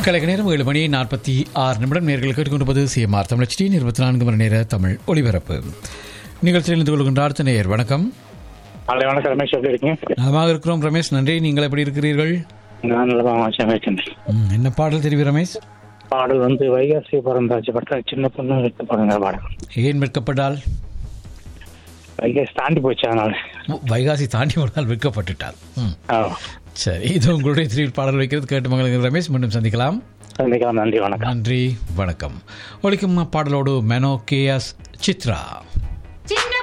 கலைக நேரம் ஏழு மணி நாற்பத்தி ஆறு நிமிடம் நேர்கள் கேட்டுக்கொண்டிருப்பது சிஎம்ஆர் தமிழ் டி இருபத்தி நான்கு மணி நேர தமிழ் ஒளிபரப்பு நிகழ்ச்சியில் இருந்து கொள்கின்ற அடுத்த நேயர் வணக்கம் நாளை வணக்கம் ரமேஷ் எப்படி இருக்கீங்க நலமாக இருக்கிறோம் ரமேஷ் நன்றி நீங்கள் எப்படி இருக்கிறீர்கள் நான் நல்லதாக வாட்சம் வைக்கின்றேன் ம், என்ன பாடல் தெரிவி ரமேஷ் பாடல் வந்து வைகாசி பிறந்தாச்சு பட்ட சின்ன பொண்ணு வைக்க பாருங்க பாடல் ஏன் விற்கப்பட்டால் வைகாசி தாண்டி போச்சு அதனால வைகாசி தாண்டி ஒரு நாள் விற்கப்பட்டுட்டால் ம், ஆ சரி இது உங்களுடைய திரு பாடல் வைக்கிறது கேட்டு மகளுங்க ரமேஷ் மீண்டும் சந்திக்கலாம் சந்திக்கலாம் நன்றி வணக்கம் நன்றி வணக்கம் ஒழிக்கும் பாடலோடு மெனோ கேஎஸ் சித்ரா